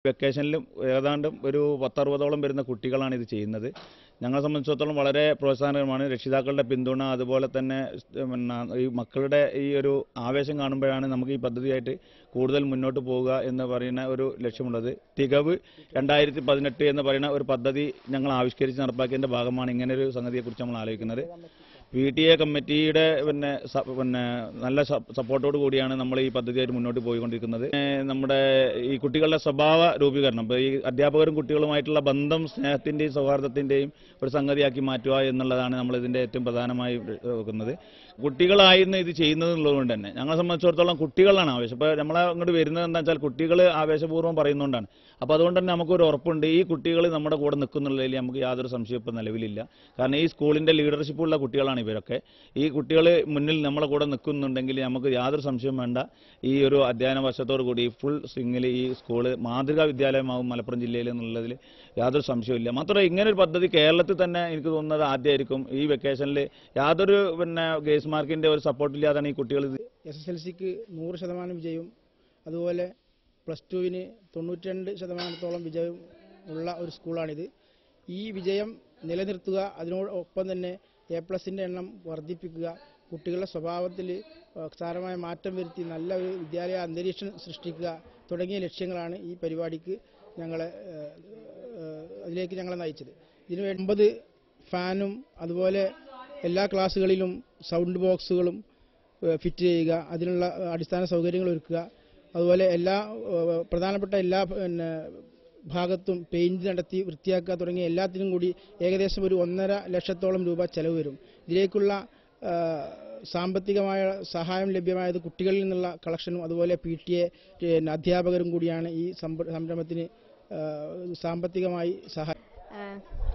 വെക്കേഷനിലും ഏതാണ്ട് ഒരു പത്തറുപതോളം വരുന്ന കുട്ടികളാണ് ഇത് ചെയ്യുന്നത് ഞങ്ങളെ സംബന്ധിച്ചിടത്തോളം വളരെ പ്രോത്സാഹനകരമാണ് രക്ഷിതാക്കളുടെ പിന്തുണ അതുപോലെ തന്നെ സ് പിന്നെ ഈ മക്കളുടെ ഈ ഒരു ആവേശം കാണുമ്പോഴാണ് നമുക്ക് ഈ പദ്ധതിയായിട്ട് കൂടുതൽ മുന്നോട്ട് പോവുക എന്ന് പറയുന്ന ഒരു ലക്ഷ്യമുള്ളത് തികവ് രണ്ടായിരത്തി പതിനെട്ട് എന്ന് പറയുന്ന ഒരു പദ്ധതി ഞങ്ങൾ ആവിഷ്കരിച്ച് നടപ്പാക്കിയതിൻ്റെ ഭാഗമാണ് ഇങ്ങനെ ഒരു സംഗതിയെക്കുറിച്ച് നമ്മൾ ആലോചിക്കുന്നത് പി ടി എ കമ്മിറ്റിയുടെ പിന്നെ സ- പിന്നെ നല്ല സ- സപ്പോർട്ടോട് കൂടിയാണ് നമ്മൾ ഈ പദ്ധതിയായിട്ട് മുന്നോട്ട് പോയിക്കൊണ്ടിരിക്കുന്നത് ഏ, നമ്മുടെ ഈ കുട്ടികളുടെ സ്വഭാവ രൂപീകരണം ഇപ്പോൾ ഈ അധ്യാപകരും കുട്ടികളുമായിട്ടുള്ള ബന്ധം സ്നേഹത്തിൻ്റെയും സൗഹാർദ്ദത്തിൻ്റെയും ഒരു സംഗതിയാക്കി മാറ്റുക എന്നുള്ളതാണ് നമ്മൾ ഇതിൻ്റെ ഏറ്റവും പ്രധാനമായി വെക്കുന്നത് കുട്ടികളായിരുന്നു ഇത് ചെയ്യുന്നത് എന്നുള്ളതുകൊണ്ട് തന്നെ ഞങ്ങളെ സംബന്ധിച്ചിടത്തോളം കുട്ടികളാണ് ആവേശം ഇപ്പോൾ നമ്മളെ അങ്ങോട്ട് വരുന്നത് എന്താ വെച്ചാൽ കുട്ടികൾ ആവേശപൂർവ്വം പറയുന്നതുകൊണ്ടാണ് അപ്പോൾ അതുകൊണ്ട് തന്നെ നമുക്കൊരു ഉറപ്പുണ്ട് ഈ കുട്ടികൾ നമ്മുടെ കൂടെ നിൽക്കുന്നുള്ളതിൽ നമുക്ക് യാതൊരു സംശയം ഇപ്പം നിലവിലില്ല കാരണം ഈ സ്കൂളിൻ്റെ ലീഡർഷിപ്പുള്ള കുട്ടികളാണ് ഇവരൊക്കെ ഈ കുട്ടികൾ മുന്നിൽ നമ്മളെ കൂടെ നിൽക്കുന്നുണ്ടെങ്കിൽ നമുക്ക് യാതൊരു സംശയം വേണ്ട ഈ ഒരു അധ്യയന വർഷത്തോടു കൂടി ഫുൾ സ്വിങ്ങിൽ ഈ സ്കൂള് മാതൃകാ വിദ്യാലയമാവും മലപ്പുറം ജില്ലയിൽ എന്നുള്ളതിൽ യാതൊരു സംശയമില്ല മാത്രമല്ല ഇങ്ങനെ ഒരു പദ്ധതി കേരളത്തിൽ തന്നെ എനിക്ക് തോന്നുന്നത് ആദ്യമായിരിക്കും ഈ വെക്കേഷനിൽ യാതൊരു പിന്നെ ഗേസ് മാർക്കിൻ്റെ ഒരു സപ്പോർട്ടില്ലാതാണ് ഈ കുട്ടികൾ ഇത് എസ് എസ് എൽ സിക്ക് നൂറ് ശതമാനം വിജയവും അതുപോലെ പ്ലസ് ടുവിന് തൊണ്ണൂറ്റി രണ്ട് ശതമാനത്തോളം വിജയം ഉള്ള ഒരു സ്കൂളാണിത് ഈ വിജയം നിലനിർത്തുക അതിനോടൊപ്പം തന്നെ എ പ്ലസിൻ്റെ എണ്ണം വർദ്ധിപ്പിക്കുക കുട്ടികളുടെ സ്വഭാവത്തിൽ സാരമായ മാറ്റം വരുത്തി നല്ല ഒരു വിദ്യാലയ അന്തരീക്ഷം സൃഷ്ടിക്കുക തുടങ്ങിയ ലക്ഷ്യങ്ങളാണ് ഈ പരിപാടിക്ക് ഞങ്ങളെ ഏഹ്, ഏഹ്, അതിലേക്ക് ഞങ്ങളെ നയിച്ചത് ഇതിനു വേണ്ടി ഒമ്പത് ഫാനും അതുപോലെ എല്ലാ ക്ലാസ്സുകളിലും സൗണ്ട് ബോക്സുകളും ഏഹ് ഫിറ്റ് ചെയ്യുക അതിനുള്ള ഏഹ് അടിസ്ഥാന സൗകര്യങ്ങൾ ഒരുക്കുക അതുപോലെ എല്ലാ ഏഹ് പ്രധാനപ്പെട്ട എല്ലാ പിന്നെ ഭാഗത്തും പെയിന്റ് നടത്തി വൃത്തിയാക്കുക തുടങ്ങിയ എല്ലാത്തിനും കൂടി ഏകദേശം ഒരു ഒന്നര ലക്ഷത്തോളം രൂപ ചെലവ് വരും ഇതിലേക്കുള്ള ഏഹ് സാമ്പത്തികമായ സഹായം ലഭ്യമായത് കുട്ടികളിൽ നിന്നുള്ള കളക്ഷനും അതുപോലെ പി ടി എ പിന്നെ അധ്യാപകരും കൂടിയാണ് ഈ സംഭ- സംരംഭത്തിന് ഏഹ് സാമ്പത്തികമായി സഹായം ആഹ്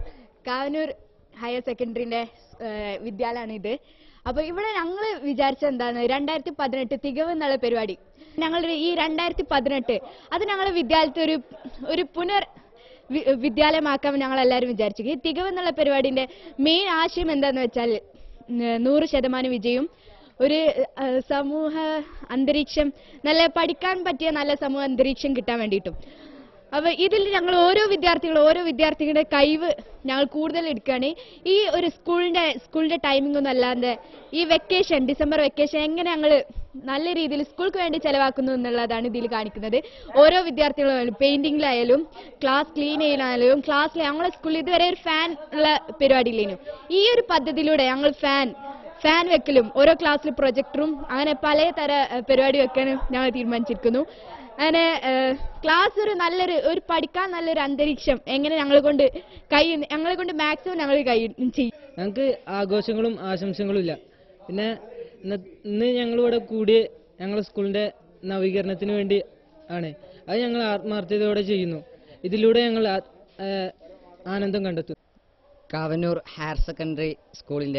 കാവനൂർ ഹയർ സെക്കൻഡറിന്റെ വിദ്യാലയമാണ് ഇത് അപ്പൊ ഇവിടെ ഞങ്ങൾ വിചാരിച്ച എന്താണ് രണ്ടായിരത്തി പതിനെട്ട് തികവ് എന്നുള്ള പരിപാടി ഞങ്ങളുടെ ഈ രണ്ടായിരത്തി പതിനെട്ട് അത് ഞങ്ങളുടെ വിദ്യാലയത്തിൽ ഒരു ഒരു പുനർ വി- വിദ്യാലയമാക്കാൻ ഞങ്ങൾ എല്ലാവരും വിചാരിച്ചു ഈ തികവ് എന്നുള്ള പരിപാടിന്റെ മെയിൻ ആശയം എന്താന്ന് വെച്ചാൽ ഉം, നൂറ് ശതമാനം വിജയവും ഒരു ആഹ് സമൂഹ അന്തരീക്ഷം നല്ല പഠിക്കാൻ പറ്റിയ നല്ല സമൂഹ അന്തരീക്ഷം കിട്ടാൻ വേണ്ടിയിട്ടും അപ്പൊ ഇതിൽ ഞങ്ങൾ ഓരോ വിദ്യാർത്ഥികളും ഓരോ വിദ്യാർത്ഥികളുടെ കഴിവ് ഞങ്ങൾ കൂടുതൽ എടുക്കുകയാണ് ഈ ഒരു സ്കൂളിന്റെ സ്കൂളിന്റെ ടൈമിംഗ് ഒന്നും അല്ലാതെ ഈ വെക്കേഷൻ ഡിസംബർ വെക്കേഷൻ എങ്ങനെ ഞങ്ങൾ നല്ല രീതിയിൽ സ്കൂൾക്ക് വേണ്ടി ചെലവാക്കുന്നു എന്നുള്ളതാണ് ഇതിൽ കാണിക്കുന്നത് ഓരോ വിദ്യാർത്ഥികളും പെയിന്റിങ്ങിലായാലും ക്ലാസ് ക്ലീൻ ചെയ്യാനായാലും ക്ലാസ്സിൽ ഞങ്ങളെ സ്കൂളിൽ ഇതുവരെ ഒരു ഫാൻ ഉള്ള പരിപാടി ഇല്ലേനു ഈ ഒരു പദ്ധതിയിലൂടെ ഞങ്ങൾ ഫാൻ ഫാൻ വെക്കലും ഓരോ ക്ലാസ്സിൽ പ്രൊജക്ടറും അങ്ങനെ പല തര ഏഹ്, പരിപാടി വെക്കാനും ഞങ്ങൾ തീരുമാനിച്ചിരിക്കുന്നു അങ്ങനെ ഏഹ്, ക്ലാസ് ഒരു നല്ലൊരു ഒരു പഠിക്കാൻ നല്ലൊരു അന്തരീക്ഷം എങ്ങനെ ഞങ്ങളെ കൊണ്ട് കഴിയും ഞങ്ങളെ കൊണ്ട് മാക്സിമം ഞങ്ങൾ കഴിയും ചെയ്യും ഞങ്ങൾക്ക് ആഘോഷങ്ങളും ആശംസകളും ഇല്ല പിന്നെ ഇന്ന് ഇന്ന് ഞങ്ങളിവിടെ കൂടി ഞങ്ങളുടെ സ്കൂളിന്റെ നവീകരണത്തിന് വേണ്ടി ആണ് അത് ഞങ്ങൾ ആത്മാർത്ഥതയോടെ ചെയ്യുന്നു ഇതിലൂടെ ഞങ്ങൾ ആ- ഏഹ് ആനന്ദം കണ്ടെത്തും കാവന്നൂർ ഹയർ സെക്കൻഡറി സ്കൂളിൻ്റെ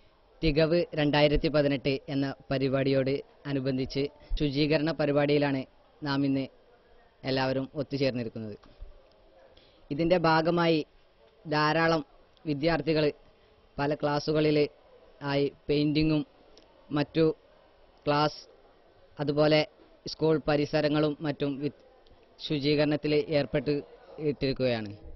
തികവ് രണ്ടായിരത്തി പതിനെട്ട് എന്ന പരിപാടിയോട് അനുബന്ധിച്ച് ശുചീകരണ പരിപാടിയിലാണ് നാം ഇന്ന് എല്ലാവരും ഒത്തുചേർന്നിരിക്കുന്നത് ഇതിൻ്റെ ഭാഗമായി ധാരാളം വിദ്യാർത്ഥികൾ പല ക്ലാസ്സുകളിൽ ആയി പെയിൻറ്റിങ്ങും മറ്റു ക്ലാസ് അതുപോലെ സ്കൂൾ പരിസരങ്ങളും മറ്റും വി- ശുചീകരണത്തിൽ ഏർപ്പെട്ട് ഇട്ടിരിക്കുകയാണ്